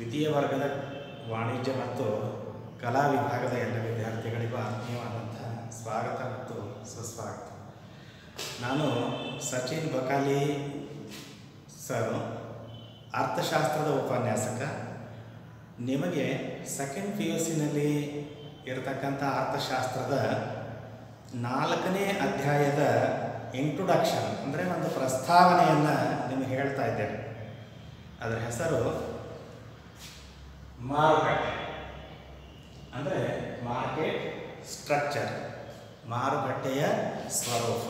ದ್ವಿತೀಯ ವರ್ಗದ ವಾಣಿಜ್ಯ ಮತ್ತು ಕಲಾ ವಿಭಾಗದ ಎಲ್ಲ ವಿದ್ಯಾರ್ಥಿಗಳಿಗೂ ಆತ್ಮೀಯವಾದಂಥ ಸ್ವಾಗತ ಮತ್ತು ಸುಸ್ವಾಗತ ನಾನು ಸಚಿನ್ ಬಕಾಲಿ ಸರ್ ಅರ್ಥಶಾಸ್ತ್ರದ ಉಪನ್ಯಾಸಕ ನಿಮಗೆ ಸೆಕೆಂಡ್ ಪಿ ಯು ಸಿನಲ್ಲಿ ಇರತಕ್ಕಂಥ ಅರ್ಥಶಾಸ್ತ್ರದ ನಾಲ್ಕನೇ ಅಧ್ಯಾಯದ ಇಂಟ್ರೊಡಕ್ಷನ್ ಅಂದರೆ ಒಂದು ಪ್ರಸ್ತಾವನೆಯನ್ನು ನಿಮಗೆ ಹೇಳ್ತಾ ಇದ್ದೇನೆ ಅದರ ಹೆಸರು ಮಾರುಕಟ್ಟೆ ಅಂದರೆ ಮಾರ್ಕೆಟ್ ಸ್ಟ್ರಕ್ಚರ್ ಮಾರುಕಟ್ಟೆಯ ಸ್ವರೂಪ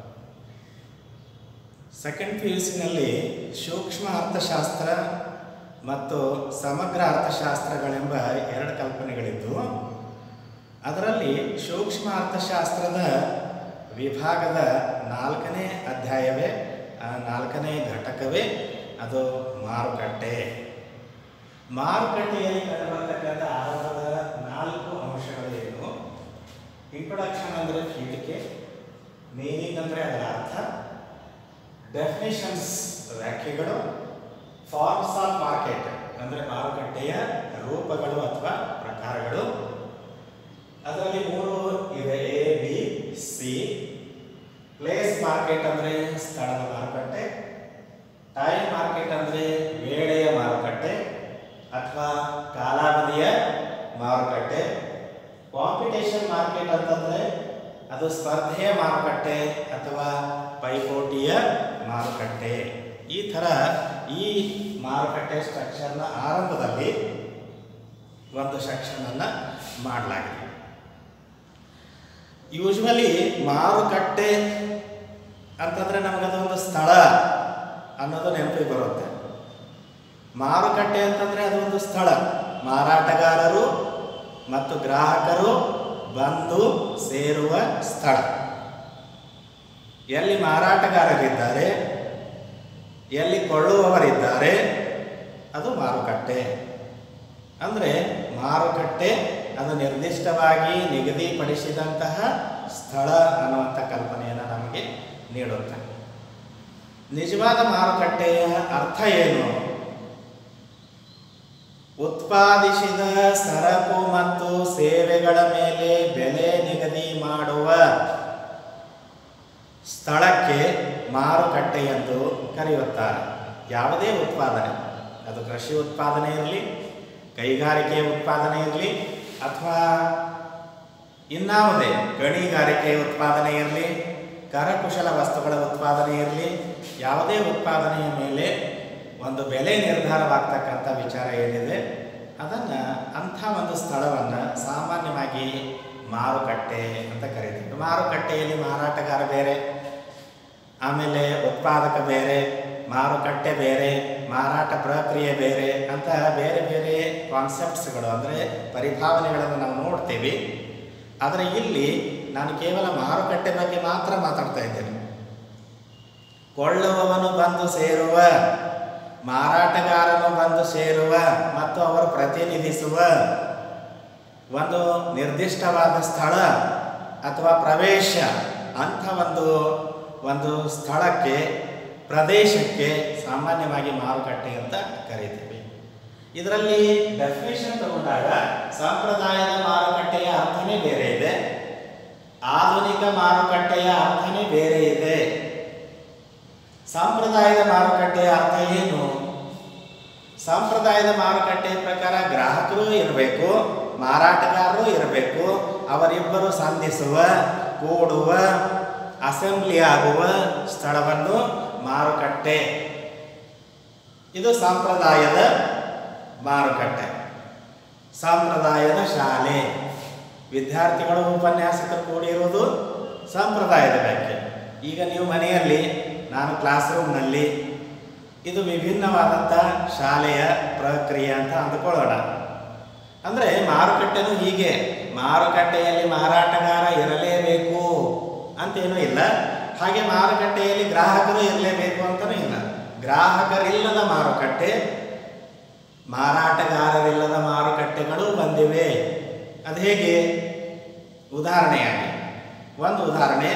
ಸೆಕೆಂಡ್ ಪಿ ಯು ಸಿನಲ್ಲಿ ಸೂಕ್ಷ್ಮ ಅರ್ಥಶಾಸ್ತ್ರ ಮತ್ತು ಸಮಗ್ರ ಅರ್ಥಶಾಸ್ತ್ರಗಳೆಂಬ ಎರಡು ಕಲ್ಪನೆಗಳಿದ್ದು ಅದರಲ್ಲಿ ಸೂಕ್ಷ್ಮ ಅರ್ಥಶಾಸ್ತ್ರದ ವಿಭಾಗದ ನಾಲ್ಕನೇ ಅಧ್ಯಾಯವೇ ಆ ನಾಲ್ಕನೇ ಘಟಕವೇ ಅದು ಮಾರುಕಟ್ಟೆ ಮಾರುಕಟ್ಟೆಯಲ್ಲಿ ಕಂಡುಬರ್ತಕ್ಕಂಥ ಆರಂಭದ ನಾಲ್ಕು ಅಂಶಗಳೇನು ಇಂಟ್ರೊಡಕ್ಷನ್ ಅಂದರೆ ಪೀಠಿಕೆ ಮೀನಿಂಗ್ ಅಂದರೆ ಅದರ ಅರ್ಥ ಡೆಫಿನೇಷನ್ಸ್ ವ್ಯಾಖ್ಯೆಗಳು ಫಾರ್ಮ್ಸ್ ಆಫ್ ಮಾರ್ಕೆಟ್ ಅಂದರೆ ಮಾರುಕಟ್ಟೆಯ ರೂಪಗಳು ಅಥವಾ ಪ್ರಕಾರಗಳು ಅದರಲ್ಲಿ ಮೂರು ಇವೆ A B C place market ಅಂದರೆ ಸ್ಥಳದ ಮಾರುಕಟ್ಟೆ ಟೈಮ್ ಮಾರ್ಕೆಟ್ ಅಂದರೆ ವೇಳೆಯ ಮಾರುಕಟ್ಟೆ ಅಥವಾ ಕಾಲಾವಧಿಯ ಮಾರುಕಟ್ಟೆ ಕಾಂಪಿಟೇಷನ್ ಮಾರ್ಕೆಟ್ ಅಂತಂದರೆ ಅದು ಸ್ಪರ್ಧೆಯ ಮಾರುಕಟ್ಟೆ ಅಥವಾ ಪೈಪೋಟಿಯ ಮಾರುಕಟ್ಟೆ ಈ ಥರ ಈ ಮಾರುಕಟ್ಟೆ ಸ್ಟ್ರಕ್ಚರ್ನ ಆರಂಭದಲ್ಲಿ ಒಂದು ಸೆಕ್ಷನನ್ನು ಮಾಡಲಾಗಿದೆ ಯೂಶ್ವಲಿ ಮಾರುಕಟ್ಟೆ ಅಂತಂದರೆ ನಮಗದೊಂದು ಸ್ಥಳ ಅನ್ನೋದು ನೆನಪಿಗೆ ಬರುತ್ತೆ ಮಾರುಕಟ್ಟೆ ಅಂತಂದರೆ ಅದೊಂದು ಸ್ಥಳ ಮಾರಾಟಗಾರರು ಮತ್ತು ಗ್ರಾಹಕರು ಬಂದು ಸೇರುವ ಸ್ಥಳ ಎಲ್ಲಿ ಮಾರಾಟಗಾರರಿದ್ದಾರೆ ಎಲ್ಲಿ ಕೊಳ್ಳುವವರಿದ್ದಾರೆ ಅದು ಮಾರುಕಟ್ಟೆ ಅಂದರೆ ಮಾರುಕಟ್ಟೆ ಅದು ನಿರ್ದಿಷ್ಟವಾಗಿ ನಿಗದಿಪಡಿಸಿದಂತಹ ಸ್ಥಳ ಅನ್ನುವಂಥ ಕಲ್ಪನೆಯನ್ನು ನಮಗೆ ನೀಡುತ್ತೆ ನಿಜವಾದ ಮಾರುಕಟ್ಟೆಯ ಅರ್ಥ ಏನು ಉತ್ಪಾದಿಸಿದ ಸರಕು ಮತ್ತು ಸೇವೆಗಳ ಮೇಲೆ ಬೆಲೆ ನಿಗದಿ ಮಾಡುವ ಸ್ಥಳಕ್ಕೆ ಮಾರುಕಟ್ಟೆ ಎಂದು ಕರೆಯುತ್ತಾರೆ ಯಾವುದೇ ಉತ್ಪಾದನೆ ಅದು ಕೃಷಿ ಉತ್ಪಾದನೆ ಇರಲಿ ಕೈಗಾರಿಕೆ ಉತ್ಪಾದನೆ ಇರಲಿ ಅಥವಾ ಇನ್ನಾವುದೇ ಗಣಿಗಾರಿಕೆ ಉತ್ಪಾದನೆ ಇರಲಿ ಕರಕುಶಲ ವಸ್ತುಗಳ ಉತ್ಪಾದನೆ ಇರಲಿ ಯಾವುದೇ ಉತ್ಪಾದನೆಯ ಮೇಲೆ ಒಂದು ಬೆಲೆ ನಿರ್ಧಾರವಾಗ್ತಕ್ಕಂಥ ವಿಚಾರ ಏನಿದೆ ಅದನ್ನು ಅಂಥ ಒಂದು ಸ್ಥಳವನ್ನು ಸಾಮಾನ್ಯವಾಗಿ ಮಾರುಕಟ್ಟೆ ಅಂತ ಕರೀತೀವಿ ಮಾರುಕಟ್ಟೆಯಲ್ಲಿ ಮಾರಾಟಗಾರ ಬೇರೆ ಆಮೇಲೆ ಉತ್ಪಾದಕ ಬೇರೆ ಮಾರುಕಟ್ಟೆ ಬೇರೆ ಮಾರಾಟ ಪ್ರಕ್ರಿಯೆ ಬೇರೆ ಅಂತ ಬೇರೆ ಬೇರೆ ಕಾನ್ಸೆಪ್ಟ್ಸ್ಗಳು ಅಂದರೆ ಪರಿಭಾವನೆಗಳನ್ನು ನಾವು ನೋಡ್ತೀವಿ ಆದರೆ ಇಲ್ಲಿ ನಾನು ಕೇವಲ ಮಾರುಕಟ್ಟೆ ಬಗ್ಗೆ ಮಾತ್ರ ಮಾತಾಡ್ತಾ ಇದ್ದೇನೆ ಕೊಳ್ಳುವವನು ಬಂದು ಸೇರುವ ಮಾರಾಟಗಾರನು ಬಂದು ಸೇರುವ ಮತ್ತು ಅವರು ಪ್ರತಿನಿಧಿಸುವ ಒಂದು ನಿರ್ದಿಷ್ಟವಾದ ಸ್ಥಳ ಅಥವಾ ಪ್ರವೇಶ ಅಂಥ ಒಂದು ಒಂದು ಸ್ಥಳಕ್ಕೆ ಪ್ರದೇಶಕ್ಕೆ ಸಾಮಾನ್ಯವಾಗಿ ಮಾರುಕಟ್ಟೆ ಅಂತ ಕರೀತೀವಿ ಇದರಲ್ಲಿ ಡೆಫಿನೇಷನ್ ತಗೊಂಡಾಗ ಸಂಪ್ರದಾಯದ ಮಾರುಕಟ್ಟೆಯ ಅರ್ಥನೇ ಬೇರೆ ಇದೆ ಆಧುನಿಕ ಮಾರುಕಟ್ಟೆಯ ಅರ್ಥನೇ ಬೇರೆ ಇದೆ ಸಾಂಪ್ರದಾಯದ ಮಾರುಕಟ್ಟೆಯ ಅರ್ಥ ಏನು ಸಾಂಪ್ರದಾಯದ ಮಾರುಕಟ್ಟೆಯ ಪ್ರಕಾರ ಗ್ರಾಹಕರು ಇರಬೇಕು ಮಾರಾಟಗಾರರು ಇರಬೇಕು ಅವರಿಬ್ಬರು ಸಂಧಿಸುವ ಕೂಡುವ ಅಸೆಂಬ್ಲಿ ಆಗುವ ಸ್ಥಳವನ್ನು ಮಾರುಕಟ್ಟೆ ಇದು ಸಾಂಪ್ರದಾಯದ ಮಾರುಕಟ್ಟೆ ಸಾಂಪ್ರದಾಯದ ಶಾಲೆ ವಿದ್ಯಾರ್ಥಿಗಳು ಉಪನ್ಯಾಸಕರು ಕೂಡಿರುವುದು ಸಂಪ್ರದಾಯದ ವ್ಯಾಖ್ಯೆ ಈಗ ನೀವು ಮನೆಯಲ್ಲಿ ನಾನು ಕ್ಲಾಸ್ ರೂಮ್ನಲ್ಲಿ ಇದು ವಿಭಿನ್ನವಾದಂಥ ಶಾಲೆಯ ಪ್ರಕ್ರಿಯೆ ಅಂತ ಅಂದುಕೊಳ್ಳೋಣ ಅಂದರೆ ಮಾರುಕಟ್ಟೆನೂ ಹೀಗೆ ಮಾರುಕಟ್ಟೆಯಲ್ಲಿ ಮಾರಾಟಗಾರ ಇರಲೇಬೇಕು ಅಂತೇನೂ ಇಲ್ಲ ಹಾಗೆ ಮಾರುಕಟ್ಟೆಯಲ್ಲಿ ಗ್ರಾಹಕರು ಇರಲೇಬೇಕು ಅಂತಲೂ ಇಲ್ಲ ಗ್ರಾಹಕರಿಲ್ಲದ ಮಾರುಕಟ್ಟೆ ಮಾರಾಟಗಾರರಿಲ್ಲದ ಮಾರುಕಟ್ಟೆಗಳು ಬಂದಿವೆ ಅದು ಹೇಗೆ ಉದಾಹರಣೆಯಾಗಿ ಒಂದು ಉದಾಹರಣೆ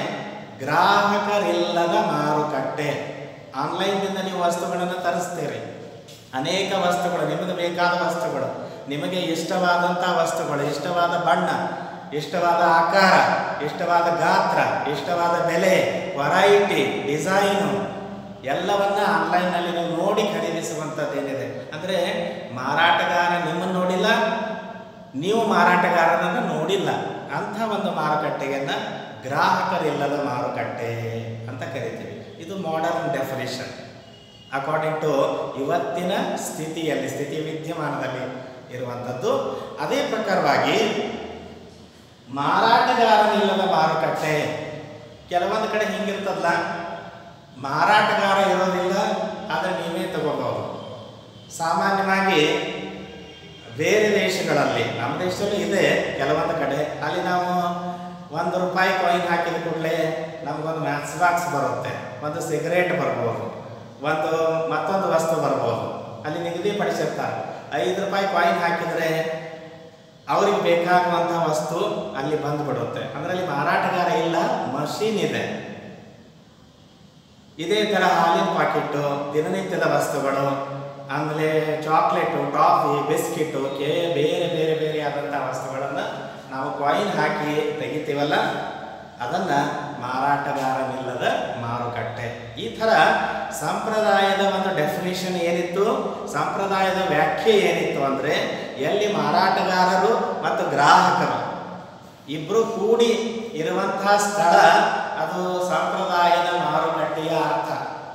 ಗ್ರಾಹಕರಿಲ್ಲದ ಮಾರುಕಟ್ಟೆ ಆನ್ಲೈನ್ನಿಂದ ನೀವು ವಸ್ತುಗಳನ್ನು ತರಿಸ್ತೀರಿ ಅನೇಕ ವಸ್ತುಗಳು ನಿಮಗೆ ಬೇಕಾದ ವಸ್ತುಗಳು ನಿಮಗೆ ಇಷ್ಟವಾದಂಥ ವಸ್ತುಗಳು ಇಷ್ಟವಾದ ಬಣ್ಣ ಇಷ್ಟವಾದ ಆಕಾರ ಇಷ್ಟವಾದ ಗಾತ್ರ ಇಷ್ಟವಾದ ಬೆಲೆ ವೆರೈಟಿ ಡಿಸೈನು ಎಲ್ಲವನ್ನ ಆನ್ಲೈನ್ನಲ್ಲಿ ನೀವು ನೋಡಿ ಖರೀದಿಸುವಂಥದ್ದೇನಿದೆ ಅಂದರೆ ಮಾರಾಟಗಾರ ನಿಮ್ಮನ್ನು ನೋಡಿಲ್ಲ ನೀವು ಮಾರಾಟಗಾರನನ್ನು ನೋಡಿಲ್ಲ ಅಂಥ ಒಂದು ಮಾರುಕಟ್ಟೆಯನ್ನು ಗ್ರಾಹಕರಿಲ್ಲದ ಮಾರುಕಟ್ಟೆ ಅಂತ ಕರಿತೀವಿ ಇದು ಮಾಡರ್ನ್ ಡೆಫಿನೇಷನ್ ಅಕಾರ್ಡಿಂಗ್ ಟು ಇವತ್ತಿನ ಸ್ಥಿತಿಯಲ್ಲಿ ಸ್ಥಿತಿ ವಿದ್ಯಮಾನದಲ್ಲಿ ಇರುವಂಥದ್ದು ಅದೇ ಪ್ರಕಾರವಾಗಿ ಮಾರಾಟಗಾರನಿಲ್ಲದ ಮಾರುಕಟ್ಟೆ ಕೆಲವೊಂದು ಕಡೆ ಹಿಂಗಿರ್ತದಲ್ಲ ಮಾರಾಟಗಾರ ಇರೋದಿಲ್ಲ ಆದರೆ ನೀವೇ ತಗೋಬಹುದು ಸಾಮಾನ್ಯವಾಗಿ ಬೇರೆ ದೇಶಗಳಲ್ಲಿ ನಮ್ಮ ದೇಶದಲ್ಲೂ ಇದೆ ಕೆಲವೊಂದು ಕಡೆ ಅಲ್ಲಿ ನಾವು ಒಂದು ರೂಪಾಯಿ ಕಾಯಿನ್ ಹಾಕಿದ ಕೂಡಲೇ ನಮಗೊಂದು ಮ್ಯಾಥ್ಸ್ ಬಾಕ್ಸ್ ಬರುತ್ತೆ ಒಂದು ಸಿಗರೇಟ್ ಬರ್ಬೋದು ಒಂದು ಮತ್ತೊಂದು ವಸ್ತು ಬರ್ಬೋದು ಅಲ್ಲಿ ನಿಗದಿಪಡಿಸಿರ್ತಾರೆ ಐದು ರೂಪಾಯಿ ಕಾಯಿನ್ ಹಾಕಿದರೆ ಅವ್ರಿಗೆ ಬೇಕಾಗುವಂಥ ವಸ್ತು ಅಲ್ಲಿ ಬಂದ್ಬಿಡುತ್ತೆ ಅಂದ್ರೆ ಅಲ್ಲಿ ಮಾರಾಟಗಾರ ಇಲ್ಲ ಮಷೀನ್ ಇದೆ ಇದೇ ಥರ ಹಾಲಿನ ಪಾಕೆಟ್ಟು ದಿನನಿತ್ಯದ ವಸ್ತುಗಳು ಆಮೇಲೆ ಚಾಕ್ಲೇಟು ಟಾಫಿ ಬಿಸ್ಕಿಟ್ಟು ಕೆ ಬೇರೆ ಬೇರೆ ಬೇರೆ ಆದಂಥ ವಸ್ತುಗಳನ್ನು ನಾವು ಕಾಯಿನ್ ಹಾಕಿ ತೆಗಿತೀವಲ್ಲ ಅದನ್ನು ಮಾರಾಟಗಾರನಿಲ್ಲದ ಮಾರುಕಟ್ಟೆ ಈ ಥರ ಸಂಪ್ರದಾಯದ ಒಂದು ಡೆಫಿನೇಷನ್ ಏನಿತ್ತು ಸಂಪ್ರದಾಯದ ವ್ಯಾಖ್ಯೆ ಏನಿತ್ತು ಅಂದರೆ ಎಲ್ಲಿ ಮಾರಾಟಗಾರರು ಮತ್ತು ಗ್ರಾಹಕರು ಇಬ್ಬರು ಕೂಡಿ ಇರುವಂತಹ ಸ್ಥಳ ಅದು ಸಂಪ್ರದಾಯದ ಮಾರುಕಟ್ಟೆಯ ಅರ್ಥ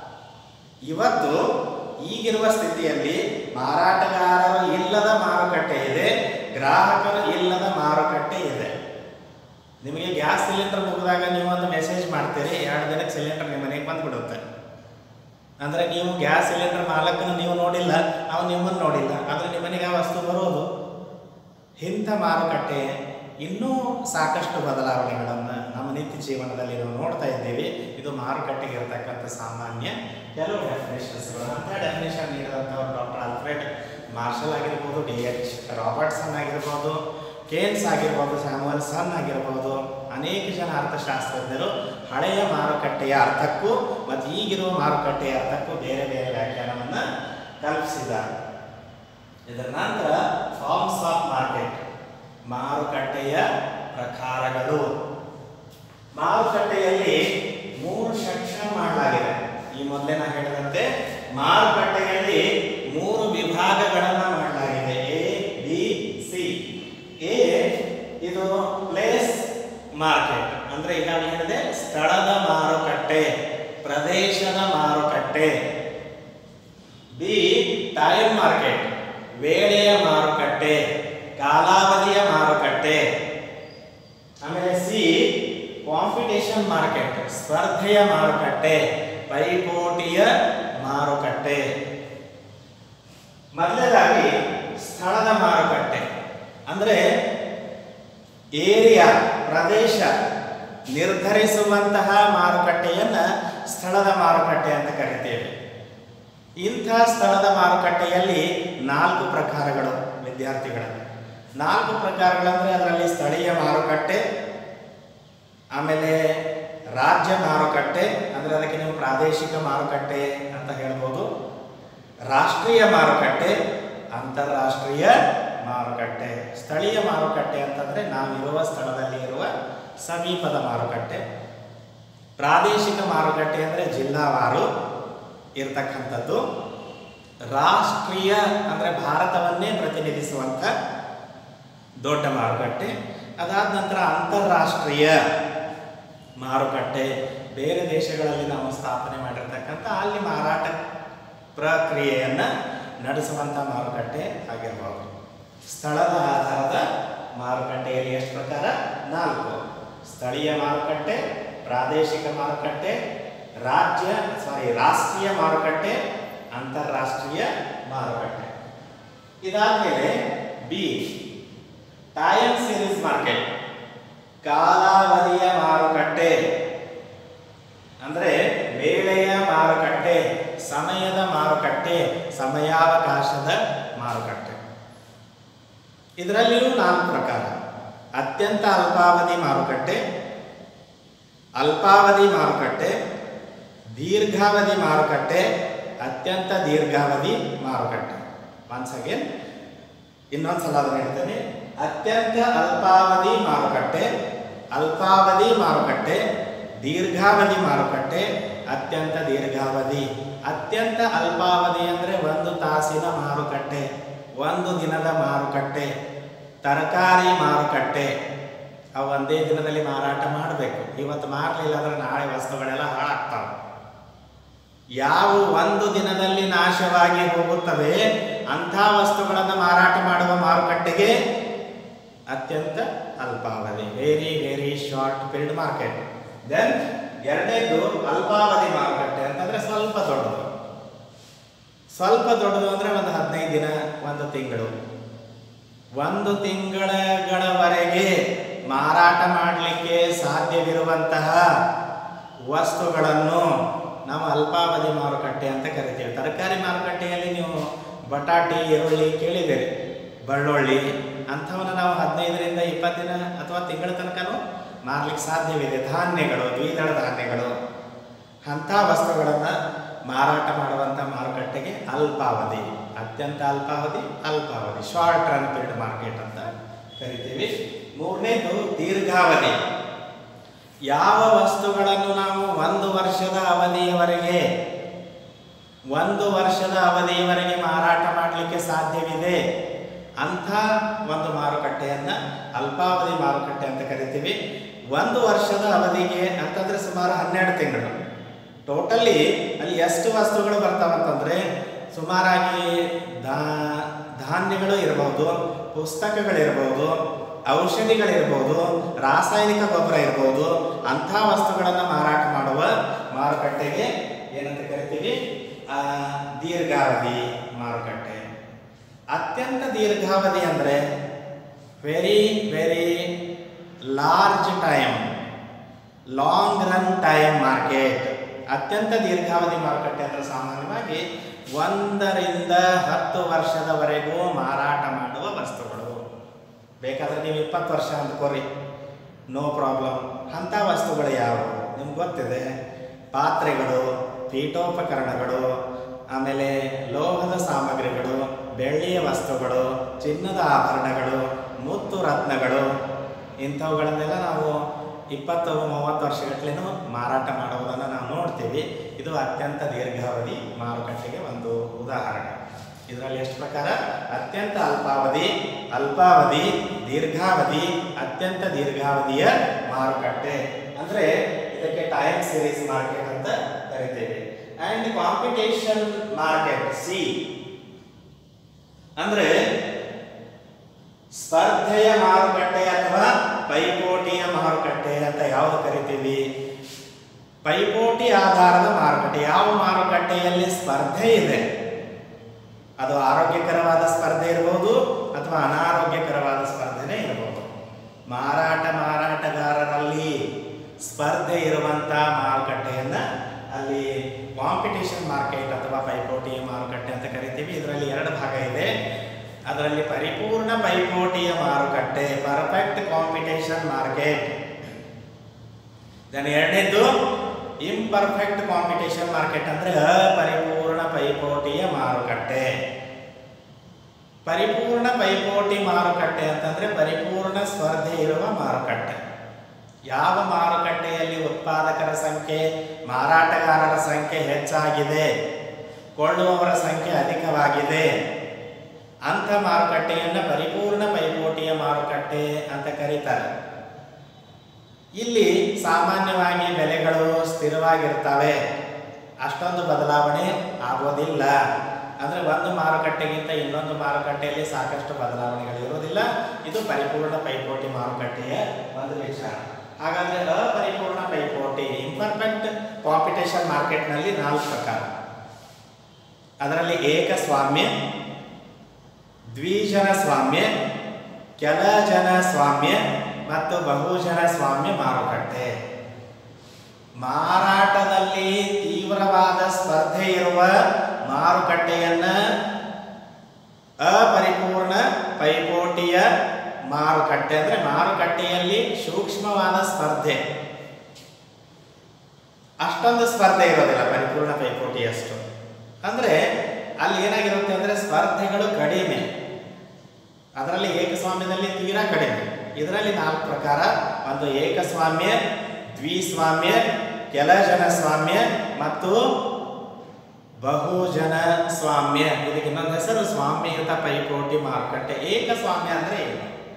ಇವತ್ತು ಈಗಿರುವ ಸ್ಥಿತಿಯಲ್ಲಿ ಮಾರಾಟಗಾರರು ಇಲ್ಲದ ಮಾರುಕಟ್ಟೆ ಇದೆ ಗ್ರಾಹಕರು ಇಲ್ಲದ ಮಾರುಕಟ್ಟೆ ಇದೆ ನಿಮಗೆ ಗ್ಯಾಸ್ ಸಿಲಿಂಡರ್ ಮುಗಿದಾಗ ನೀವು ಒಂದು ಮೆಸೇಜ್ ಮಾಡ್ತೀರಿ ಎರಡು ದಿನಕ್ಕೆ ಸಿಲಿಂಡರ್ ನಿಮ್ಮ ಮನೆಗೆ ಬಂದ್ಬಿಡುತ್ತೆ ಅಂದರೆ ನೀವು ಗ್ಯಾಸ್ ಸಿಲಿಂಡರ್ ಮಾಲಕನ ನೀವು ನೋಡಿಲ್ಲ ಅವನು ನಿಮ್ಮನ್ನು ನೋಡಿಲ್ಲ ಆದರೆ ನಿಮ್ಮ ಮನೆಗೆ ಆ ವಸ್ತು ಬರೋದು ಇಂಥ ಮಾರುಕಟ್ಟೆ ಇನ್ನೂ ಸಾಕಷ್ಟು ಬದಲಾವಣೆಗಳನ್ನು ನಮ್ಮ ನಿತ್ಯ ಜೀವನದಲ್ಲಿ ನಾವು ನೋಡ್ತಾ ಇದ್ದೀವಿ ಇದು ಮಾರುಕಟ್ಟೆಗೆ ಇರತಕ್ಕಂಥ ಸಾಮಾನ್ಯ ಕೆಲವು ಡೆಫಿನೇಷನ್ಸ್ಗಳು ಅಂಥ ಡೆಫಿನೇಷನ್ ನೀಡಿದಂಥವ್ರು ಡಾಕ್ಟರ್ ಆಲ್ಫ್ರೆಡ್ ಮಾರ್ಷಲ್ ಆಗಿರ್ಬೋದು ಡಿ ಎಚ್ ರಾಬರ್ಟ್ಸನ್ ಆಗಿರ್ಬೋದು ಕೇನ್ಸ್ ಆಗಿರ್ಬೋದು ಸ್ಯಾಮುವಲ್ ಸನ್ ಆಗಿರ್ಬೋದು ಅನೇಕ ಜನ ಅರ್ಥಶಾಸ್ತ್ರಜ್ಞರು ಹಳೆಯ ಮಾರುಕಟ್ಟೆಯ ಅರ್ಥಕ್ಕೂ ಮತ್ತು ಈಗಿರುವ ಮಾರುಕಟ್ಟೆಯ ಅರ್ಥಕ್ಕೂ ಬೇರೆ ಬೇರೆ ವ್ಯಾಖ್ಯಾನವನ್ನು ಕಲ್ಪಿಸಿದ್ದಾರೆ ಇದರ ನಂತರ ಫಾರ್ಮ್ಸ್ ಆಫ್ ಮಾರ್ಕೆಟ್ ಮಾರುಕಟ್ಟೆಯ ಪ್ರಕಾರಗಳು ಮಾರುಕಟ್ಟೆಯಲ್ಲಿ ಮೂರು ಸೆಕ್ಷನ್ ಮಾಡಲಾಗಿದೆ ಈ ಮೊದಲೇ ನಾ ಹೇಳಿದಂತೆ ಮಾರುಕಟ್ಟೆಯಲ್ಲಿ ಮೂರು ವಿಭಾಗಗಳನ್ನು ಮಾಡಲಾಗಿದೆ ಎ ಬಿ ಸಿ ಎ ಇದು ಪ್ಲೇಸ್ ಮಾರ್ಕೆಟ್ ಅಂದ್ರೆ ಈಗಾಗಲೇ ಹೇಳಿದೆ ಸ್ಥಳದ ಮಾರುಕಟ್ಟೆ ಪ್ರದೇಶದ ಮಾರುಕಟ್ಟೆ ಬಿ ಟೈಮ್ ಮಾರ್ಕೆಟ್ ವೇಳೆಯ ಮಾರುಕಟ್ಟೆ ಕಾಲಾವಧಿಯ ಮಾರುಕಟ್ಟೆ ಆಮೇಲೆ ಸಿ ಕಾಂಪಿಟೇಷನ್ ಮಾರ್ಕೆಟ್ ಸ್ಪರ್ಧೆಯ ಮಾರುಕಟ್ಟೆ ಪೈಪೋಟಿಯ ಮಾರುಕಟ್ಟೆ ಮೊದಲನೇದಾಗಿ ಸ್ಥಳದ ಮಾರುಕಟ್ಟೆ ಅಂದ್ರೆ ಏರಿಯಾ ಪ್ರದೇಶ ನಿರ್ಧರಿಸುವಂತಹ ಮಾರುಕಟ್ಟೆಯನ್ನ ಸ್ಥಳದ ಮಾರುಕಟ್ಟೆ ಅಂತ ಕರಿತೇವೆ ಇಂಥ ಸ್ಥಳದ ಮಾರುಕಟ್ಟೆಯಲ್ಲಿ ನಾಲ್ಕು ಪ್ರಕಾರಗಳು ವಿದ್ಯಾರ್ಥಿಗಳ ನಾಲ್ಕು ಪ್ರಕಾರಗಳಂದ್ರೆ ಅದರಲ್ಲಿ ಸ್ಥಳೀಯ ಮಾರುಕಟ್ಟೆ ಆಮೇಲೆ ರಾಜ್ಯ ಮಾರುಕಟ್ಟೆ ಅಂದರೆ ಅದಕ್ಕೆ ನೀವು ಪ್ರಾದೇಶಿಕ ಮಾರುಕಟ್ಟೆ ಅಂತ ಹೇಳ್ಬೋದು ರಾಷ್ಟ್ರೀಯ ಮಾರುಕಟ್ಟೆ ಅಂತಾರಾಷ್ಟ್ರೀಯ ಮಾರುಕಟ್ಟೆ ಸ್ಥಳೀಯ ಮಾರುಕಟ್ಟೆ ಅಂತಂದರೆ ನಾವಿರುವ ಸ್ಥಳದಲ್ಲಿ ಇರುವ ಸಮೀಪದ ಮಾರುಕಟ್ಟೆ ಪ್ರಾದೇಶಿಕ ಮಾರುಕಟ್ಟೆ ಅಂದರೆ ಜಿಲ್ಲಾವಾರು ಇರ್ತಕ್ಕಂಥದ್ದು ರಾಷ್ಟ್ರೀಯ ಅಂದರೆ ಭಾರತವನ್ನೇ ಪ್ರತಿನಿಧಿಸುವಂಥ ದೊಡ್ಡ ಮಾರುಕಟ್ಟೆ ಅದಾದ ನಂತರ ಅಂತಾರಾಷ್ಟ್ರೀಯ ಮಾರುಕಟ್ಟೆ ಬೇರೆ ದೇಶಗಳಲ್ಲಿ ನಾವು ಸ್ಥಾಪನೆ ಮಾಡಿರ್ತಕ್ಕಂಥ ಅಲ್ಲಿ ಮಾರಾಟ ಪ್ರಕ್ರಿಯೆಯನ್ನು ನಡೆಸುವಂಥ ಮಾರುಕಟ್ಟೆ ಆಗಿರ್ಬೋದು ಸ್ಥಳದ ಆಧಾರದ ಮಾರುಕಟ್ಟೆಯಲ್ಲಿ ಎಷ್ಟು ಪ್ರಕಾರ ನಾಲ್ಕು ಸ್ಥಳೀಯ ಮಾರುಕಟ್ಟೆ ಪ್ರಾದೇಶಿಕ ಮಾರುಕಟ್ಟೆ ರಾಜ್ಯ ಸಾರಿ ರಾಷ್ಟ್ರೀಯ ಮಾರುಕಟ್ಟೆ ಅಂತಾರಾಷ್ಟ್ರೀಯ ಮಾರುಕಟ್ಟೆ ಇದಾದಮೇಲೆ ಬಿ ಟೈಮ್ ಸೀರೀಸ್ ಮಾರ್ಕೆಟ್ ಕಾಲಾವಧಿಯ ಮಾರುಕಟ್ಟೆ ಅಂದರೆ ವೇಳೆಯ ಮಾರುಕಟ್ಟೆ ಸಮಯದ ಮಾರುಕಟ್ಟೆ ಸಮಯಾವಕಾಶದ ಮಾರುಕಟ್ಟೆ ಇದರಲ್ಲಿಯೂ ನಾಲ್ಕು ಪ್ರಕಾರ ಅತ್ಯಂತ ಅಲ್ಪಾವಧಿ ಮಾರುಕಟ್ಟೆ ಅಲ್ಪಾವಧಿ ಮಾರುಕಟ್ಟೆ ದೀರ್ಘಾವಧಿ ಮಾರುಕಟ್ಟೆ ಅತ್ಯಂತ ದೀರ್ಘಾವಧಿ ಮಾರುಕಟ್ಟೆ ಒನ್ಸ್ ಅಗೇನ್ ಇನ್ನೊಂದು ಸಲ ಅದನ್ನು ಹೇಳ್ತೇನೆ ಅತ್ಯಂತ ಅಲ್ಪಾವಧಿ ಮಾರುಕಟ್ಟೆ ಅಲ್ಪಾವಧಿ ಮಾರುಕಟ್ಟೆ ದೀರ್ಘಾವಧಿ ಮಾರುಕಟ್ಟೆ ಅತ್ಯಂತ ದೀರ್ಘಾವಧಿ ಅತ್ಯಂತ ಅಲ್ಪಾವಧಿ ಅಂದರೆ ಒಂದು ತಾಸಿನ ಮಾರುಕಟ್ಟೆ ಒಂದು ದಿನದ ಮಾರುಕಟ್ಟೆ ತರಕಾರಿ ಮಾರುಕಟ್ಟೆ ಅವು ಒಂದೇ ದಿನದಲ್ಲಿ ಮಾರಾಟ ಮಾಡಬೇಕು ಇವತ್ತು ಮಾರಲಿಲ್ಲ ಅಂದ್ರೆ ನಾಳೆ ವಸ್ತುಗಳೆಲ್ಲ ಹಾಳಾಗ್ತಾವೆ ಯಾವ ಒಂದು ದಿನದಲ್ಲಿ ನಾಶವಾಗಿ ಹೋಗುತ್ತವೆ ಅಂಥ ವಸ್ತುಗಳನ್ನು ಮಾರಾಟ ಮಾಡುವ ಮಾರುಕಟ್ಟೆಗೆ ಅತ್ಯಂತ ಅಲ್ಪಾವಧಿ very very short period market then ಎರಡನೇದು ಅಲ್ಪಾವಧಿ ಮಾರುಕಟ್ಟೆ ಅಂತಂದ್ರೆ ಸ್ವಲ್ಪ ದೊಡ್ಡದು ಸ್ವಲ್ಪ ದೊಡ್ಡದು ಅಂದ್ರೆ ಒಂದು ಹದಿನೈದು ದಿನ ಒಂದು ತಿಂಗಳು ಒಂದು ತಿಂಗಳಗಳವರೆಗೆ ಮಾರಾಟ ಮಾಡಲಿಕ್ಕೆ ಸಾಧ್ಯವಿರುವಂತಹ ವಸ್ತುಗಳನ್ನು ನಾವು ಅಲ್ಪಾವಧಿ ಮಾರುಕಟ್ಟೆ ಅಂತ ಕರಿತೀವಿ ತರಕಾರಿ ಮಾರುಕಟ್ಟೆಯಲ್ಲಿ ನೀವು ಬಟಾಟಿ ಈರುಳ್ಳಿ ಕೇಳಿದ್ದೀರಿ ಬಳ್ಳುಳ್ಳಿ ಅಂಥವನ್ನ ನಾವು ಹದಿನೈದರಿಂದ ಇಪ್ಪತ್ತು ದಿನ ಅಥವಾ ತಿಂಗಳ ತನಕನೂ ಮಾರ್ಲಿಕ್ಕೆ ಸಾಧ್ಯವಿದೆ ಧಾನ್ಯಗಳು ದ್ವಿದಳ ಧಾನ್ಯಗಳು ಅಂಥ ವಸ್ತುಗಳನ್ನು ಮಾರಾಟ ಮಾಡುವಂಥ ಮಾರುಕಟ್ಟೆಗೆ ಅಲ್ಪಾವಧಿ ಅತ್ಯಂತ ಅಲ್ಪಾವಧಿ ಅಲ್ಪಾವಧಿ ಶಾರ್ಟ್ ರನ್ ಪೀರಿಯಡ್ ಮಾರ್ಕೆಟ್ ಅಂತ ಕರಿತೀವಿ ಮೂರನೇದು ದೀರ್ಘಾವಧಿ ಯಾವ ವಸ್ತುಗಳನ್ನು ನಾವು ಒಂದು ವರ್ಷದ ಅವಧಿಯವರೆಗೆ ಒಂದು ವರ್ಷದ ಅವಧಿಯವರೆಗೆ ಮಾರಾಟ ಮಾಡಲಿಕ್ಕೆ ಸಾಧ್ಯವಿದೆ ಅಂಥ ಒಂದು ಮಾರುಕಟ್ಟೆಯನ್ನು ಅಲ್ಪಾವಧಿ ಮಾರುಕಟ್ಟೆ ಅಂತ ಕರಿತೀವಿ ಒಂದು ವರ್ಷದ ಅವಧಿಗೆ ಅಂತಂದ್ರೆ ಸುಮಾರು ಹನ್ನೆರಡು ತಿಂಗಳು ಟೋಟಲಿ ಅಲ್ಲಿ ಎಷ್ಟು ವಸ್ತುಗಳು ಬರ್ತಾವಂತಂದ್ರೆ ಸುಮಾರಾಗಿ ದಾ ಧಾನ್ಯಗಳು ಇರಬಹುದು ಪುಸ್ತಕಗಳಿರ್ಬೋದು ಔಷಧಿಗಳಿರ್ಬೋದು ರಾಸಾಯನಿಕ ಗೊಬ್ಬರ ಇರ್ಬೋದು ಅಂಥ ವಸ್ತುಗಳನ್ನು ಮಾರಾಟ ಮಾಡುವ ಮಾರುಕಟ್ಟೆಗೆ ಏನಂತ ಕರಿತೀವಿ ಆ, ದೀರ್ಘಾವಧಿ ಮಾರುಕಟ್ಟೆ ಅತ್ಯಂತ ದೀರ್ಘಾವಧಿ ಅಂದರೆ very very large time long run time market ಅತ್ಯಂತ ದೀರ್ಘಾವಧಿ ಮಾರುಕಟ್ಟೆ ಅಂದರೆ ಸಾಮಾನ್ಯವಾಗಿ ಒಂದರಿಂದ ಹತ್ತು ವರ್ಷದವರೆಗೂ ಮಾರಾಟ ಮಾಡುವ ವಸ್ತುಗಳು ಬೇಕಾದ್ರೆ ನೀವು ಇಪ್ಪತ್ತು ವರ್ಷ ಅಂದ್ಕೋರಿ ನೋ ಪ್ರಾಬ್ಲಮ್ ಅಂಥ ವಸ್ತುಗಳು ಯಾವುವು ನಿಮ್ಗೆ ಗೊತ್ತಿದೆ ಪಾತ್ರೆಗಳು ಪೀಠೋಪಕರಣಗಳು ಆಮೇಲೆ ಲೋಹದ ಸಾಮಗ್ರಿಗಳು ಬೆಳ್ಳಿಯ ವಸ್ತುಗಳು ಚಿನ್ನದ ಆಭರಣಗಳು ಮುತ್ತು ರತ್ನಗಳು ಇಂಥವುಗಳನ್ನೆಲ್ಲ ನಾವು ಇಪ್ಪತ್ತು ಮೂವತ್ತು ವರ್ಷಗಟ್ಟಲೆನೂ ಮಾರಾಟ ಮಾಡುವುದನ್ನು ನಾವು ನೋಡ್ತೀವಿ ಇದು ಅತ್ಯಂತ ದೀರ್ಘಾವಧಿ ಮಾರುಕಟ್ಟೆಗೆ ಒಂದು ಉದಾಹರಣೆ ಇದರಲ್ಲಿ ಎಷ್ಟು ಪ್ರಕಾರ ಅತ್ಯಂತ ಅಲ್ಪಾವಧಿ ಅಲ್ಪಾವಧಿ ದೀರ್ಘಾವಧಿ ಅತ್ಯಂತ ದೀರ್ಘಾವಧಿಯ ಮಾರುಕಟ್ಟೆ ಅಂದ್ರೆ ಇದಕ್ಕೆ ಟೈಮ್ ಸೀರೀಸ್ ಮಾರ್ಕೆಟ್ ಅಂತ ಕರಿತೇವೆ ಅಂಡ್ ಕಾಂಪಿಟೇಷನ್ ಮಾರ್ಕೆಟ್ ಸಿ ಅಂದ್ರೆ ಸ್ಪರ್ಧೆಯ ಮಾರುಕಟ್ಟೆ ಅಥವಾ ಪೈಪೋಟಿಯ ಮಾರುಕಟ್ಟೆ ಅಂತ ಯಾವುದು ಕರಿತೀವಿ ಪೈಪೋಟಿ ಆಧಾರದ ಮಾರುಕಟ್ಟೆ ಯಾವ ಮಾರುಕಟ್ಟೆಯಲ್ಲಿ ಸ್ಪರ್ಧೆ ಇದೆ ಅದು ಆರೋಗ್ಯಕರವಾದ ಸ್ಪರ್ಧೆ ಇರಬಹುದು ಅಥವಾ ಅನಾರೋಗ್ಯಕರವಾದ ಸ್ಪರ್ಧೆನೇ ಇರಬಹುದು ಮಾರಾಟ ಮಾರಾಟಗಾರರಲ್ಲಿ ಸ್ಪರ್ಧೆ ಇರುವಂತ ಮಾರುಕಟ್ಟೆಯನ್ನ ಅಲ್ಲಿ ಕಾಂಪಿಟೇಷನ್ ಮಾರ್ಕೆಟ್ ಅಥವಾ ಪೈಪೋಟಿಯ ಮಾರುಕಟ್ಟೆ ಅಂತ ಕರಿತೀವಿ ಇದರಲ್ಲಿ ಎರಡು ಭಾಗ ಇದೆ ಅದರಲ್ಲಿ ಪರಿಪೂರ್ಣ ಪೈಪೋಟಿಯ ಮಾರುಕಟ್ಟೆ ಪರ್ಫೆಕ್ಟ್ ಕಾಂಪಿಟೇಷನ್ ಮಾರ್ಕೆಟ್ ದೆನ್ ಎರಡನೇದು ಇಂಪರ್ಫೆಕ್ಟ್ ಕಾಂಪಿಟೇಷನ್ ಮಾರ್ಕೆಟ್ ಅಂದ್ರೆ ಅಪರಿಪೂರ್ಣ ಪೈಪೋಟಿಯ ಮಾರುಕಟ್ಟೆ ಪರಿಪೂರ್ಣ ಪೈಪೋಟಿ ಮಾರುಕಟ್ಟೆ ಅಂತಂದ್ರೆ ಪರಿಪೂರ್ಣ ಸ್ಪರ್ಧೆ ಇರುವ ಮಾರುಕಟ್ಟೆ ಯಾವ ಮಾರುಕಟ್ಟೆಯಲ್ಲಿ ಉತ್ಪಾದಕರ ಸಂಖ್ಯೆ ಮಾರಾಟಗಾರರ ಸಂಖ್ಯೆ ಹೆಚ್ಚಾಗಿದೆ ಕೊಳ್ಳುವವರ ಸಂಖ್ಯೆ ಅಧಿಕವಾಗಿದೆ ಅಂಥ ಮಾರುಕಟ್ಟೆಯನ್ನು ಪರಿಪೂರ್ಣ ಪೈಪೋಟಿಯ ಮಾರುಕಟ್ಟೆ ಅಂತ ಕರೀತಾರೆ ಇಲ್ಲಿ ಸಾಮಾನ್ಯವಾಗಿ ಬೆಲೆಗಳು ಸ್ಥಿರವಾಗಿರ್ತವೆ ಅಷ್ಟೊಂದು ಬದಲಾವಣೆ ಆಗೋದಿಲ್ಲ ಅಂದರೆ ಒಂದು ಮಾರುಕಟ್ಟೆಗಿಂತ ಇನ್ನೊಂದು ಮಾರುಕಟ್ಟೆಯಲ್ಲಿ ಸಾಕಷ್ಟು ಬದಲಾವಣೆಗಳು ಇರೋದಿಲ್ಲ ಇದು ಪರಿಪೂರ್ಣ ಪೈಪೋಟಿ ಮಾರುಕಟ್ಟೆಯ ಒಂದು ವಿಚಾರ ಹಾಗಾದ್ರೆ ಅಪರಿಪೂರ್ಣ ಪೈಪೋಟಿ ಇಂಪರ್ಫೆಕ್ಟ್ ಕಾಂಪಿಟೇಷನ್ ಮಾರ್ಕೆಟ್ನಲ್ಲಿ ನಾಲ್ಕು ಪ್ರಕಾರ ಅದರಲ್ಲಿ ಏಕಸ್ವಾಮ್ಯ ದ್ವಿಜನ ಸ್ವಾಮ್ಯ ಕೆಲ ಜನ ಸ್ವಾಮ್ಯ ಮತ್ತು ಬಹುಜನ ಸ್ವಾಮ್ಯ ಮಾರುಕಟ್ಟೆ ಮಾರಾಟದಲ್ಲಿ ತೀವ್ರವಾದ ಸ್ಪರ್ಧೆ ಇರುವ ಮಾರುಕಟ್ಟೆಯನ್ನ ಅಪರಿಪೂರ್ಣ ಪೈಪೋಟಿಯ ಮಾರುಕಟ್ಟೆ ಅಂದ್ರೆ ಮಾರುಕಟ್ಟೆಯಲ್ಲಿ ಸೂಕ್ಷ್ಮವಾದ ಸ್ಪರ್ಧೆ ಅಷ್ಟೊಂದು ಸ್ಪರ್ಧೆ ಇರೋದಿಲ್ಲ ಪರಿಪೂರ್ಣ ಪೈಪೋಟಿಯಷ್ಟು ಅಂದರೆ ಅಲ್ಲಿ ಏನಾಗಿರುತ್ತೆ ಅಂದರೆ ಸ್ಪರ್ಧೆಗಳು ಕಡಿಮೆ ಅದರಲ್ಲಿ ಏಕಸ್ವಾಮ್ಯದಲ್ಲಿ ತೀರಾ ಕಡಿಮೆ ಇದರಲ್ಲಿ ನಾಲ್ಕು ಪ್ರಕಾರ ಒಂದು ಏಕಸ್ವಾಮ್ಯ ದ್ವಿಸ್ವಾಮ್ಯ ಕೆಲ ಜನ ಸ್ವಾಮ್ಯ ಮತ್ತು ಬಹುಜನ ಸ್ವಾಮ್ಯ ಇದಕ್ಕೆ ಇನ್ನೊಂದು ಹೆಸರು ಸ್ವಾಮ್ಯಯುತ ಪೈಪೋಟಿ ಮಾರುಕಟ್ಟೆ ಏಕಸ್ವಾಮ್ಯ ಅಂದ್ರೆ ಏನು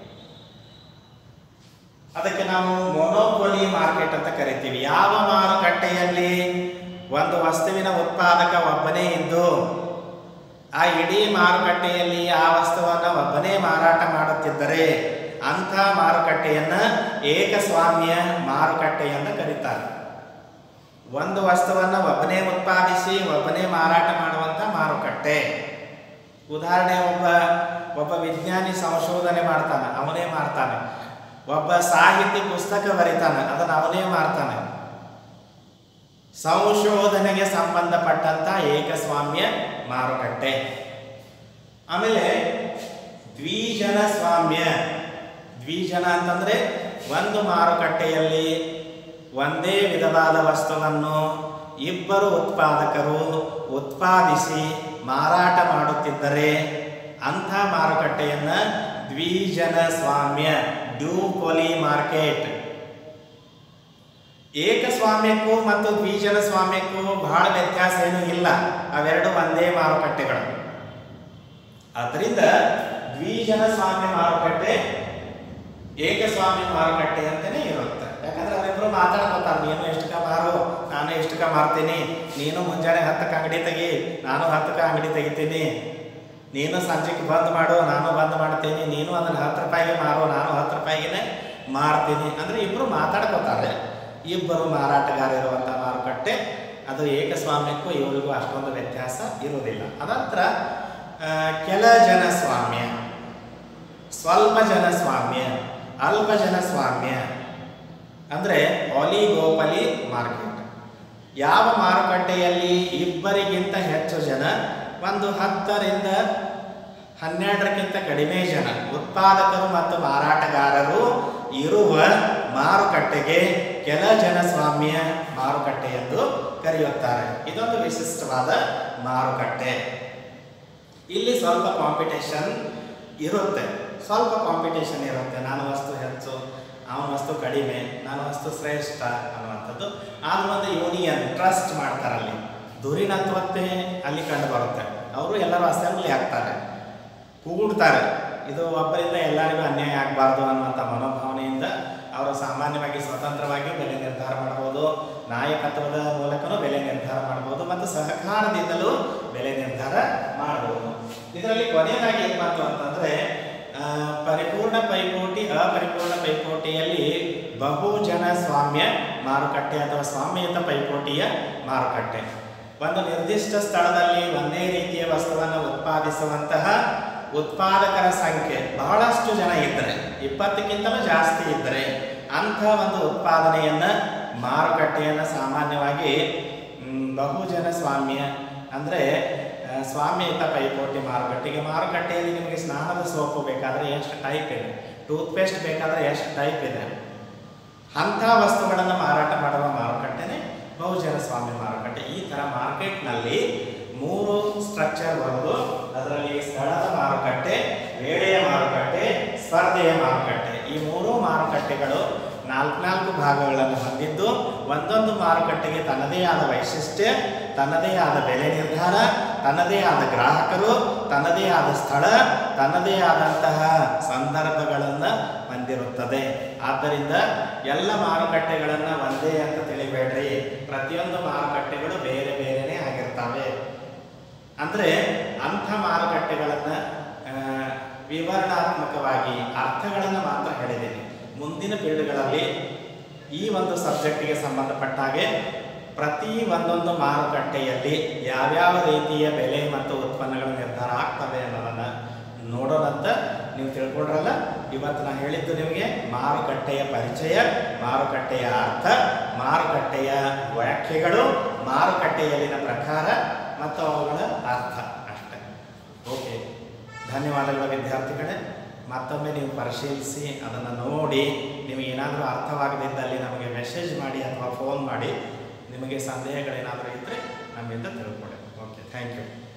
ಅದಕ್ಕೆ ನಾವು ಮೊನೋಪೊಲಿ ಮಾರ್ಕೆಟ್ ಅಂತ ಕರಿತೀವಿ ಯಾವ ಮಾರುಕಟ್ಟೆಯಲ್ಲಿ ಒಂದು ವಸ್ತುವಿನ ಉತ್ಪಾದಕ ಒಬ್ಬನೇ ಇದ್ದು ಆ ಇಡೀ ಮಾರುಕಟ್ಟೆಯಲ್ಲಿ ಆ ವಸ್ತುವನ್ನು ಒಬ್ಬನೇ ಮಾರಾಟ ಮಾಡುತ್ತಿದ್ದರೆ ಅಂಥ ಮಾರುಕಟ್ಟೆಯನ್ನ ಏಕಸ್ವಾಮ್ಯ ಮಾರುಕಟ್ಟೆ ಎಂದು ಕರೀತಾರೆ ಒಂದು ವಸ್ತುವನ್ನು ಒಬ್ಬನೇ ಉತ್ಪಾದಿಸಿ ಒಬ್ಬನೇ ಮಾರಾಟ ಮಾಡುವಂಥ ಮಾರುಕಟ್ಟೆ ಉದಾಹರಣೆ ಒಬ್ಬ ಒಬ್ಬ ವಿಜ್ಞಾನಿ ಸಂಶೋಧನೆ ಮಾಡ್ತಾನೆ ಅವನೇ ಮಾರ್ತಾನೆ ಒಬ್ಬ ಸಾಹಿತಿ ಪುಸ್ತಕ ಬರೀತಾನೆ ಅದನ್ನು ಅವನೇ ಮಾರ್ತಾನೆ ಸಂಶೋಧನೆಗೆ ಸಂಬಂಧಪಟ್ಟಂತ ಏಕಸ್ವಾಮ್ಯ ಮಾರುಕಟ್ಟೆ ಆಮೇಲೆ ದ್ವಿಜನ ಸ್ವಾಮ್ಯ ದ್ವಿಜನ ಅಂತಂದ್ರೆ ಒಂದು ಮಾರುಕಟ್ಟೆಯಲ್ಲಿ ಒಂದೇ ವಿಧವಾದ ವಸ್ತುವನ್ನು ಇಬ್ಬರು ಉತ್ಪಾದಕರು ಉತ್ಪಾದಿಸಿ ಮಾರಾಟ ಮಾಡುತ್ತಿದ್ದರೆ ಅಂಥ ಮಾರುಕಟ್ಟೆಯನ್ನ ದ್ವಿಜನ ಸ್ವಾಮ್ಯ ಡ್ಯೂಪೊಲಿ ಮಾರ್ಕೆಟ್ ಏಕಸ್ವಾಮ್ಯಕ್ಕೂ ಮತ್ತು ದ್ವಿಜನ ಸ್ವಾಮ್ಯಕ್ಕೂ ಬಹಳ ವ್ಯತ್ಯಾಸ ಏನೂ ಇಲ್ಲ ಅವೆರಡು ಒಂದೇ ಮಾರುಕಟ್ಟೆಗಳು ಆದ್ದರಿಂದ ದ್ವಿಜನ ಸ್ವಾಮ್ಯ ಮಾರುಕಟ್ಟೆ ಏಕಸ್ವಾಮ್ಯ ಮಾರುಕಟ್ಟೆ ಅಂತಲೇ ಇರುತ್ತೆ ಯಾಕಂದ್ರೆ ಅವರಿಬ್ರು ಮಾತಾಡ್ಕೊತಾರೆ ನೀನು ಎಷ್ಟಕ್ಕ ಮಾರು ನಾನು ಎಷ್ಟಕ್ಕ ಮಾರ್ತೀನಿ ನೀನು ಮುಂಜಾನೆ ಹತ್ತಕ್ಕೆ ಅಂಗಡಿ ತೆಗಿ ನಾನು ಹತ್ತಕ್ಕೆ ಅಂಗಡಿ ತೆಗಿತೀನಿ ನೀನು ಸಂಜೆಗೆ ಬಂದ್ ಮಾಡು ನಾನು ಬಂದ್ ಮಾಡ್ತೀನಿ ನೀನು ಅದನ್ನು ಹತ್ತು ರೂಪಾಯಿಗೆ ಮಾರು ನಾನು ಹತ್ತು ರೂಪಾಯಿಗೆ ಮಾರ್ತೀನಿ ಅಂದರೆ ಇಬ್ಬರು ಮಾತಾಡ್ಕೋತಾರೆ ಇಬ್ಬರು ಮಾರಾಟಗಾರ ಇರುವಂಥ ಮಾರುಕಟ್ಟೆ ಅದು ಏಕಸ್ವಾಮ್ಯಕ್ಕೂ ಇವರಿಗೂ ಅಷ್ಟೊಂದು ವ್ಯತ್ಯಾಸ ಇರುವುದಿಲ್ಲ ಅದತ್ರ ಆ, ಕೆಲ ಜನ ಸ್ವಾಮ್ಯ ಸ್ವಲ್ಪ ಜನ ಸ್ವಾಮ್ಯ ಅಲ್ಪ ಜನ ಸ್ವಾಮ್ಯ ಅಂದರೆ ಆಲಿಗೋಪಲಿ ಮಾರ್ಕೆಟ್ ಯಾವ ಮಾರುಕಟ್ಟೆಯಲ್ಲಿ ಇಬ್ಬರಿಗಿಂತ ಹೆಚ್ಚು ಜನ ಒಂದು ಹತ್ತರಿಂದ ಹನ್ನೆರಡಕ್ಕಿಂತ ಕಡಿಮೆ ಜನ ಉತ್ಪಾದಕರು ಮತ್ತು ಮಾರಾಟಗಾರರು ಇರುವ ಮಾರುಕಟ್ಟೆಗೆ ಕೆಲ ಜನ ಸ್ವಾಮ್ಯ ಮಾರುಕಟ್ಟೆ ಎಂದು ಕರೆಯುತ್ತಾರೆ ಇದೊಂದು ವಿಶಿಷ್ಟವಾದ ಮಾರುಕಟ್ಟೆ ಇಲ್ಲಿ ಸ್ವಲ್ಪ ಕಾಂಪಿಟೇಷನ್ ಇರುತ್ತೆ ಸ್ವಲ್ಪ ಕಾಂಪಿಟೇಷನ್ ಇರುತ್ತೆ ನಾನು ವಸ್ತು ಹೆಚ್ಚು ಅವನ ವಸ್ತು ಕಡಿಮೆ ನಾನು ವಸ್ತು ಶ್ರೇಷ್ಠ ಅನ್ನುವಂಥದ್ದು ಆದ್ರೂ ಒಂದು ಯೂನಿಯನ್ ಟ್ರಸ್ಟ್ ಮಾಡ್ತಾರಲ್ಲಿ ಧುರೀಣತ್ವತೆ ಅಲ್ಲಿ ಕಂಡು ಬರುತ್ತೆ ಅವರು ಎಲ್ಲರೂ ಅಸೆಂಬ್ಲಿ ಆಗ್ತಾರೆ ಕೂಡ್ತಾರೆ ಇದು ಒಬ್ಬರಿಂದ ಎಲ್ಲರಿಗೂ ಅನ್ಯಾಯ ಆಗಬಾರ್ದು ಅನ್ನುವಂಥ ಮನೋಭಾವನೆಯಿಂದ ಅವರು ಸಾಮಾನ್ಯವಾಗಿ ಸ್ವತಂತ್ರವಾಗಿ ಬೆಲೆ ನಿರ್ಧಾರ ಮಾಡ್ಬೋದು ನಾಯಕತ್ವದ ಮೂಲಕನೂ ಬೆಲೆ ನಿರ್ಧಾರ ಮಾಡ್ಬೋದು ಮತ್ತು ಸಹಕಾರದಿಂದಲೂ ಬೆಲೆ ನಿರ್ಧಾರ ಮಾಡ್ಬೋದು ಇದರಲ್ಲಿ ಕೊನೆಯದಾಗಿ ಏನು ಬಂತು ಅಂತಂದರೆ ಪರಿಪೂರ್ಣ ಪೈಪೋಟಿ ಅಪರಿಪೂರ್ಣ ಪೈಪೋಟಿಯಲ್ಲಿ ಬಹುಜನ ಸ್ವಾಮ್ಯ ಮಾರುಕಟ್ಟೆ ಅಥವಾ ಸ್ವಾಮ್ಯಯುತ ಪೈಪೋಟಿಯ ಮಾರುಕಟ್ಟೆ ಒಂದು ನಿರ್ದಿಷ್ಟ ಸ್ಥಳದಲ್ಲಿ ಒಂದೇ ರೀತಿಯ ವಸ್ತುವನ್ನು ಉತ್ಪಾದಿಸುವಂತಹ ಉತ್ಪಾದಕರ ಸಂಖ್ಯೆ ಬಹಳಷ್ಟು ಜನ ಇದ್ದರೆ ಇಪ್ಪತ್ತಕ್ಕಿಂತಲೂ ಜಾಸ್ತಿ ಇದ್ದರೆ ಅಂಥ ಒಂದು ಉತ್ಪಾದನೆಯನ್ನು ಮಾರುಕಟ್ಟೆಯನ್ನು ಸಾಮಾನ್ಯವಾಗಿ ಮ್, ಬಹುಜನ ಸ್ವಾಮ್ಯ ಅಂದರೆ ಸ್ವಾಮ್ಯಯುತ ಪೈಪೋಟಿ ಮಾರುಕಟ್ಟೆಗೆ ಮಾರುಕಟ್ಟೆಯಲ್ಲಿ ನಿಮಗೆ ಸ್ನಾನದ ಸೋಪು ಬೇಕಾದರೆ ಎಷ್ಟು ಟೈಪ್ ಇದೆ ಟೂತ್ಪೇಸ್ಟ್ ಬೇಕಾದರೆ ಎಷ್ಟು ಟೈಪ್ ಇದೆ ಅಂಥ ವಸ್ತುಗಳನ್ನು ಮಾರಾಟ ಮಾಡುವ ಮಾರುಕಟ್ಟೆನೇ ಬಹುಜನ ಸ್ವಾಮ್ಯ ಮಾರುಕಟ್ಟೆ ಈ ಥರ ಮಾರ್ಕೆಟ್ನಲ್ಲಿ ಮೂರು ಸ್ಟ್ರಕ್ಚರ್ ಬರೋದು ಅದರಲ್ಲಿ ಸ್ಥಳದ ಮಾರುಕಟ್ಟೆ ವೇಳೆಯ ಮಾರುಕಟ್ಟೆ ಸ್ಪರ್ಧೆಯ ಮಾರುಕಟ್ಟೆ ಈ ಮೂರು ಮಾರುಕಟ್ಟೆಗಳು ನಾಲ್ಕು ನಾಲ್ಕು ಭಾಗಗಳನ್ನು ಹೊಂದಿದ್ದು ಒಂದೊಂದು ಮಾರುಕಟ್ಟೆಗೆ ತನ್ನದೇ ಆದ ವೈಶಿಷ್ಟ್ಯ ತನ್ನದೇ ಆದ ಬೆಲೆ ನಿರ್ಧಾರ ತನ್ನದೇ ಆದ ಗ್ರಾಹಕರು ತನ್ನದೇ ಆದ ಸ್ಥಳ ತನ್ನದೇ ಆದಂತಹ ಸಂದರ್ಭಗಳನ್ನು ಹೊಂದಿರುತ್ತದೆ ಆದ್ದರಿಂದ ಎಲ್ಲ ಮಾರುಕಟ್ಟೆಗಳನ್ನು ಒಂದೇ ಅಂತ ತಿಳಿಬೇಡ್ರಿ ಪ್ರತಿಯೊಂದು ಮಾರುಕಟ್ಟೆಗಳು ಬೇರೆ ಬೇರೆನೇ ಆಗಿರ್ತವೆ ಅಂದರೆ ಅಂಥ ಮಾರುಕಟ್ಟೆಗಳನ್ನು ವಿವರಣಾತ್ಮಕವಾಗಿ ಅರ್ಥಗಳನ್ನು ಮಾತ್ರ ಹೇಳಿದ್ದೀನಿ ಮುಂದಿನ ಪೀಳಿಗೆಗಳಲ್ಲಿ ಈ ಒಂದು ಸಬ್ಜೆಕ್ಟಿಗೆ ಸಂಬಂಧಪಟ್ಟ ಹಾಗೆ ಪ್ರತಿ ಒಂದೊಂದು ಮಾರುಕಟ್ಟೆಯಲ್ಲಿ ಯಾವ್ಯಾವ ರೀತಿಯ ಬೆಲೆ ಮತ್ತು ಉತ್ಪನ್ನಗಳ ನಿರ್ಧಾರ ಆಗ್ತವೆ ಅನ್ನೋದನ್ನು ನೋಡೋಣಂತ ನೀವು ತಿಳ್ಕೊಂಡ್ರಲ್ಲ ಇವತ್ತು ನಾನು ಹೇಳಿದ್ದು ನಿಮಗೆ ಮಾರುಕಟ್ಟೆಯ ಪರಿಚಯ ಮಾರುಕಟ್ಟೆಯ ಅರ್ಥ ಮಾರುಕಟ್ಟೆಯ ವ್ಯಾಖ್ಯೆಗಳು ಮಾರುಕಟ್ಟೆಯಲ್ಲಿನ ಪ್ರಕಾರ ಮತ್ತು ಅವುಗಳ ಅರ್ಥ ಅಷ್ಟೇ ಓಕೆ ಧನ್ಯವಾದಗಳು ವಿದ್ಯಾರ್ಥಿಗಳೇ ಮತ್ತೊಮ್ಮೆ ನೀವು ಪರಿಶೀಲಿಸಿ ಅದನ್ನು ನೋಡಿ ನಿಮಗೆ ಏನಾದರೂ ಅರ್ಥವಾಗದಿದ್ದಲ್ಲಿ ನಮಗೆ ಮೆಸೇಜ್ ಮಾಡಿ ಅಥವಾ ಫೋನ್ ಮಾಡಿ ನಿಮಗೆ ಸಂದೇಹಗಳೇನಾದರೂ ಇದ್ದರೆ ನಮ್ಮಿಂದ ತಿಳ್ಕೊಳ್ಳಿ ಓಕೆ ಥ್ಯಾಂಕ್ ಯು